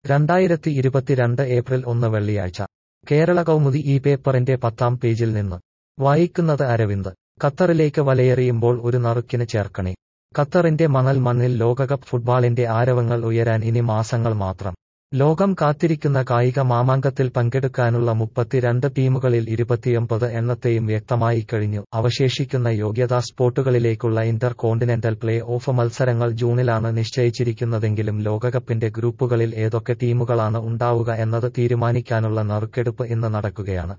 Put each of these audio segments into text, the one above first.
രണ്ടായിരത്തി ഇരുപത്തിരണ്ട് ഏപ്രിൽ ഒന്ന് വെള്ളിയാഴ്ച കേരള കൗമുദി ഈ പേപ്പറിന്റെ പത്താം പേജിൽ നിന്ന് വായിക്കുന്നത് അരവിന്ദ് ഖത്തറിലേക്ക് വലയെറിയുമ്പോൾ ഒരു നറുക്കിന് ചേർക്കണേ ഖത്തറിന്റെ മണൽ മണ്ണിൽ ലോകകപ്പ് ഫുട്ബോളിന്റെ ആരവങ്ങൾ ഉയരാൻ ഇനി മാസങ്ങൾ മാത്രം ലോകം കാത്തിരിക്കുന്ന കായിക മാമാങ്കത്തിൽ പങ്കെടുക്കാനുള്ള മുപ്പത്തിരണ്ട് ടീമുകളിൽ ഇരുപത്തിയൊമ്പത് എണ്ണത്തെയും വ്യക്തമായി കഴിഞ്ഞു അവശേഷിക്കുന്ന യോഗ്യതാ സ്പോട്ടുകളിലേക്കുള്ള ഇന്റർ കോണ്ടിനെന്റൽ പ്ലേ ഓഫ് മത്സരങ്ങൾ ജൂണിലാണ് നിശ്ചയിച്ചിരിക്കുന്നതെങ്കിലും ലോകകപ്പിന്റെ ഗ്രൂപ്പുകളിൽ ഏതൊക്കെ ടീമുകളാണ് ഉണ്ടാവുക എന്നത് തീരുമാനിക്കാനുള്ള നറുക്കെടുപ്പ് ഇന്ന് നടക്കുകയാണ്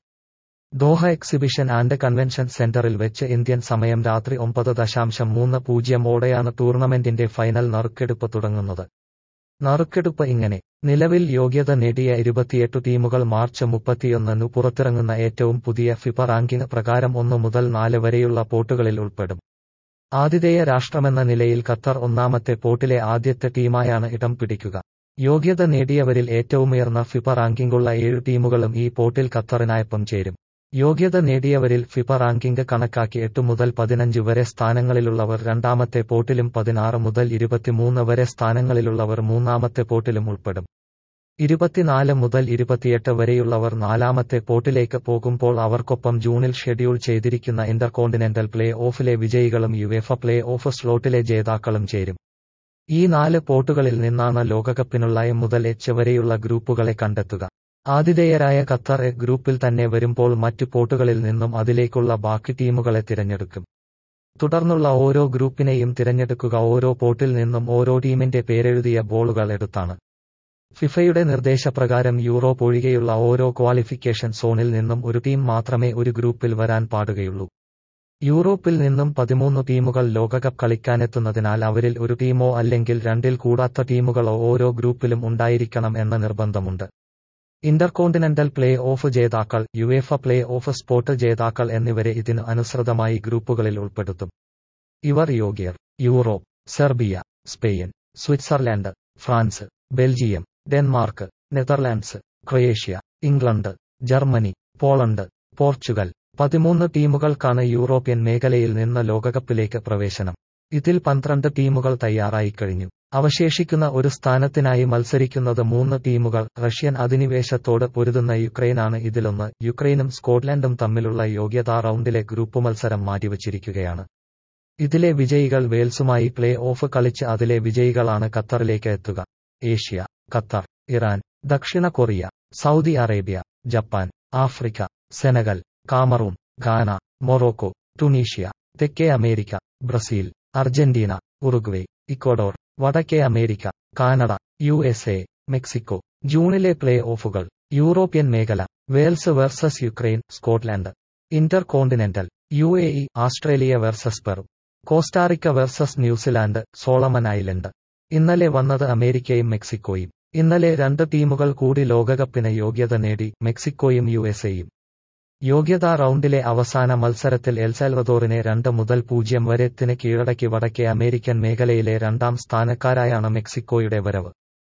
ദോഹ എക്സിബിഷൻ ആൻഡ് കൺവെൻഷൻ സെന്ററിൽ വെച്ച് ഇന്ത്യൻ സമയം രാത്രി ഒമ്പത് ദശാംശം മൂന്ന് പൂജ്യമോടെയാണ് ടൂർണമെന്റിന്റെ ഫൈനൽ നറുക്കെടുപ്പ് തുടങ്ങുന്നത് നറുക്കെടുപ്പ് ഇങ്ങനെ നിലവിൽ യോഗ്യത നേടിയ ഇരുപത്തിയെട്ട് ടീമുകൾ മാർച്ച് മുപ്പത്തിയൊന്നിനു പുറത്തിറങ്ങുന്ന ഏറ്റവും പുതിയ ഫിഫ റാങ്കിംഗ് പ്രകാരം ഒന്നു മുതൽ നാല് വരെയുള്ള പോട്ടുകളിൽ ഉൾപ്പെടും ആതിഥേയ രാഷ്ട്രമെന്ന നിലയിൽ ഖത്തർ ഒന്നാമത്തെ പോട്ടിലെ ആദ്യത്തെ ടീമായാണ് ഇടം പിടിക്കുക യോഗ്യത നേടിയവരിൽ ഏറ്റവുമുയർന്ന ഫിഫ റാങ്കിംഗുള്ള ഏഴു ടീമുകളും ഈ പോട്ടിൽ ഖത്തറിനായൊപ്പം ചേരും യോഗ്യത നേടിയവരിൽ ഫിഫ റാങ്കിംഗ് കണക്കാക്കി എട്ട് മുതൽ പതിനഞ്ച് വരെ സ്ഥാനങ്ങളിലുള്ളവർ രണ്ടാമത്തെ പോട്ടിലും പതിനാറ് മുതൽ ഇരുപത്തിമൂന്ന് വരെ സ്ഥാനങ്ങളിലുള്ളവർ മൂന്നാമത്തെ പോട്ടിലും ഉൾപ്പെടും ഇരുപത്തിനാല് മുതൽ ഇരുപത്തിയെട്ട് വരെയുള്ളവർ നാലാമത്തെ പോട്ടിലേക്ക് പോകുമ്പോൾ അവർക്കൊപ്പം ജൂണിൽ ഷെഡ്യൂൾ ചെയ്തിരിക്കുന്ന ഇന്റർകോണ്ടിനെന്റൽ പ്ലേ ഓഫിലെ വിജയികളും യുവേഫ പ്ലേ ഓഫ് സ്ലോട്ടിലെ ജേതാക്കളും ചേരും ഈ നാല് പോട്ടുകളിൽ നിന്നാണ് ലോകകപ്പിനുള്ള എം മുതൽ എച്ച് വരെയുള്ള ഗ്രൂപ്പുകളെ കണ്ടെത്തുക ആതിഥേയരായ ഖത്തർ എ ഗ്രൂപ്പിൽ തന്നെ വരുമ്പോൾ മറ്റു പോട്ടുകളിൽ നിന്നും അതിലേക്കുള്ള ബാക്കി ടീമുകളെ തിരഞ്ഞെടുക്കും തുടർന്നുള്ള ഓരോ ഗ്രൂപ്പിനെയും തിരഞ്ഞെടുക്കുക ഓരോ പോട്ടിൽ നിന്നും ഓരോ ടീമിന്റെ പേരെഴുതിയ ബോളുകൾ എടുത്താണ് ഫിഫയുടെ നിർദ്ദേശപ്രകാരം യൂറോപ്പ് ഒഴികെയുള്ള ഓരോ ക്വാളിഫിക്കേഷൻ സോണിൽ നിന്നും ഒരു ടീം മാത്രമേ ഒരു ഗ്രൂപ്പിൽ വരാൻ പാടുകയുള്ളൂ യൂറോപ്പിൽ നിന്നും പതിമൂന്ന് ടീമുകൾ ലോകകപ്പ് കളിക്കാനെത്തുന്നതിനാൽ അവരിൽ ഒരു ടീമോ അല്ലെങ്കിൽ രണ്ടിൽ കൂടാത്ത ടീമുകളോ ഓരോ ഗ്രൂപ്പിലും ഉണ്ടായിരിക്കണം എന്ന നിർബന്ധമുണ്ട് ഇന്റർകോണ്ടിനെന്റൽ പ്ലേ ഓഫ് ജേതാക്കൾ യുവേഫ പ്ലേ ഓഫ് സ്പോട്ട് ജേതാക്കൾ എന്നിവരെ ഇതിന് അനുസൃതമായി ഗ്രൂപ്പുകളിൽ ഉൾപ്പെടുത്തും ഇവർ യോഗ്യർ Europe Serbia Spain Switzerland France Belgium Denmark Netherlands Croatia England Germany Poland Portugal പതിമൂന്ന് ടീമുകൾക്കാണ് യൂറോപ്യൻ മേഖലയിൽ നിന്ന് ലോകകപ്പിലേക്ക് പ്രവേശനം ഇതിൽ പന്ത്രണ്ട് ടീമുകൾ തയ്യാറായി കഴിഞ്ഞു അവശേഷിക്കുന്ന ഒരു സ്ഥാനത്തിനായി മത്സരിക്കുന്നത് മൂന്ന് ടീമുകൾ റഷ്യൻ അധിനിവേശത്തോട് പൊരുതുന്ന യുക്രൈനാണ് ഇതിലൊന്ന് യുക്രൈനും സ്കോട്ട്ലൻഡും തമ്മിലുള്ള യോഗ്യതാ റൗണ്ടിലെ ഗ്രൂപ്പ് മത്സരം മാറ്റിവച്ചിരിക്കുകയാണ് ഇതിലെ വിജയികൾ വെയിൽസുമായി പ്ലേ ഓഫ് കളിച്ച് അതിലെ വിജയികളാണ് ഖത്തറിലേക്ക് എത്തുക ഏഷ്യ ഖത്തർ ഇറാൻ ദക്ഷിണ Korea Saudi Arabia Japan Africa Senegal Cameroon Ghana Morocco Tunisia തെക്കേ America Brazil Argentina Uruguay Ecuador വടക്കേ America Canada U S A Mexico ജൂണിലെ പ്ലേ ഓഫുകൾ യൂറോപ്യൻ മേഖല Wales versus Ukraine Scotland inter continental U A E Australia versus Peru Costa Rica versus New Zealand Solomon island ഇന്നലെ വന്നത് അമേരിക്കയും മെക്സിക്കോയും ഇന്നലെ രണ്ട് ടീമുകൾ കൂടി ലോകകപ്പിന് യോഗ്യത നേടി മെക്സിക്കോയും യു എസ് എയും യോഗ്യതാ റൗണ്ടിലെ അവസാന മത്സരത്തിൽ എൽസാൽവദോറിനെ രണ്ട് മുതൽ പൂജ്യം വരെത്തിന് കീഴടക്കി വടക്കേ അമേരിക്കൻ മേഖലയിലെ രണ്ടാം സ്ഥാനക്കാരായാണ് മെക്സിക്കോയുടെ വരവ്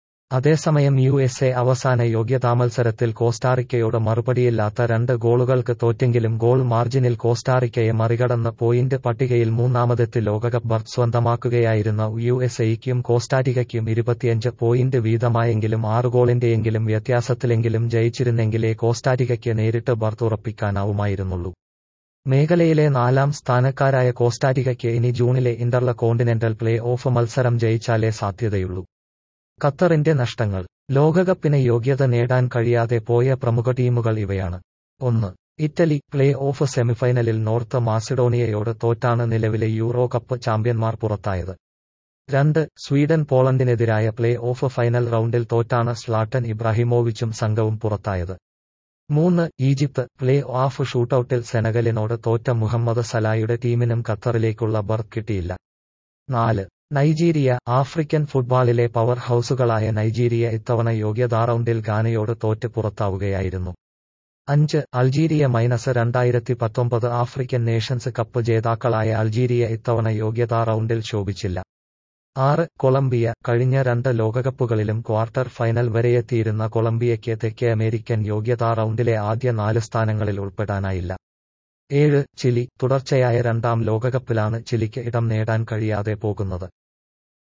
അതേസമയം യു എസ് എ അവസാന യോഗ്യതാ മത്സരത്തിൽ കോസ്റ്റാറിക്കയോട് മറുപടിയില്ലാത്ത രണ്ട് ഗോളുകൾക്ക് തോറ്റെങ്കിലും ഗോൾ മാർജിനിൽ കോസ്റ്റാറിക്കയെ മറികടന്ന് പോയിന്റ് പട്ടികയിൽ മൂന്നാമതെത്തി ലോകകപ്പ് ബർത്ത് സ്വന്തമാക്കുകയായിരുന്ന യു എസ് എയ്ക്കും കോസ്റ്റാരിക്കയ്ക്കും ഇരുപത്തിയഞ്ച് പോയിന്റ് വീതമായെങ്കിലും ആറ് ഗോളിന്റെയെങ്കിലും വ്യത്യാസത്തിലെങ്കിലും ജയിച്ചിരുന്നെങ്കിലേ കോസ്റ്റാരിക്കയ്ക്ക് നേരിട്ട് ബർത്ത് ഉറപ്പിക്കാനാവുമായിരുന്നുള്ളൂ മേഖലയിലെ നാലാം സ്ഥാനക്കാരായ കോസ്റ്റാരിക്കയ്ക്ക് ഇനി ജൂണിലെ ഇന്റർല കോണ്ടിനെന്റൽ പ്ലേ ഓഫ് മത്സരം ജയിച്ചാലേ സാധ്യതയുള്ളൂ ഖത്തറിന്റെ നഷ്ടങ്ങൾ ലോകകപ്പിന് യോഗ്യത നേടാൻ കഴിയാതെ പോയ പ്രമുഖ ടീമുകൾ ഇവയാണ് ഒന്ന് ഇറ്റലി പ്ലേ ഓഫ് സെമിഫൈനലിൽ നോർത്ത് മാസിഡോണിയയോട് തോറ്റാണ് നിലവിലെ യൂറോ കപ്പ് ചാമ്പ്യന്മാർ പുറത്തായത് രണ്ട് സ്വീഡൻ പോളണ്ടിനെതിരായ പ്ലേ ഓഫ് ഫൈനൽ റൗണ്ടിൽ തോറ്റാണ് സ്ലാട്ടൻ ഇബ്രാഹിമോവിച്ചും സംഘവും പുറത്തായത് മൂന്ന് ഈജിപ്ത് പ്ലേ ഓഫ് ഷൂട്ടൌട്ടിൽ സെനഗലിനോട് തോറ്റ മുഹമ്മദ് സലായുടെ ടീമിനും ഖത്തറിലേക്കുള്ള ബർത്ത് കിട്ടിയില്ല നാല് നൈജീരിയ ആഫ്രിക്കൻ ഫുട്ബോളിലെ പവർ ഹൌസുകളായ നൈജീരിയ ഇത്തവണ യോഗ്യതാ റൗണ്ടിൽ ഗാനയോട് തോറ്റ് പുറത്താവുകയായിരുന്നു അഞ്ച് അൾജീരിയ മൈനസ് രണ്ടായിരത്തി പത്തൊമ്പത് ആഫ്രിക്കൻ നേഷൻസ് കപ്പ് ജേതാക്കളായ അൾജീരിയ ഇത്തവണ യോഗ്യതാ റൗണ്ടിൽ ശോഭിച്ചില്ല ആറ് കൊളംബിയ കഴിഞ്ഞ രണ്ട് ലോകകപ്പുകളിലും ക്വാർട്ടർ ഫൈനൽ വരെയെത്തിയിരുന്ന കൊളംബിയയ്ക്ക് തെക്കേ അമേരിക്കൻ യോഗ്യതാ റൗണ്ടിലെ ആദ്യ നാല് സ്ഥാനങ്ങളിൽ ഉൾപ്പെടാനായില്ല ഏഴ് ചിലി തുടർച്ചയായ രണ്ടാം ലോകകപ്പിലാണ് ചിലിക്ക് ഇടം നേടാൻ കഴിയാതെ പോകുന്നത്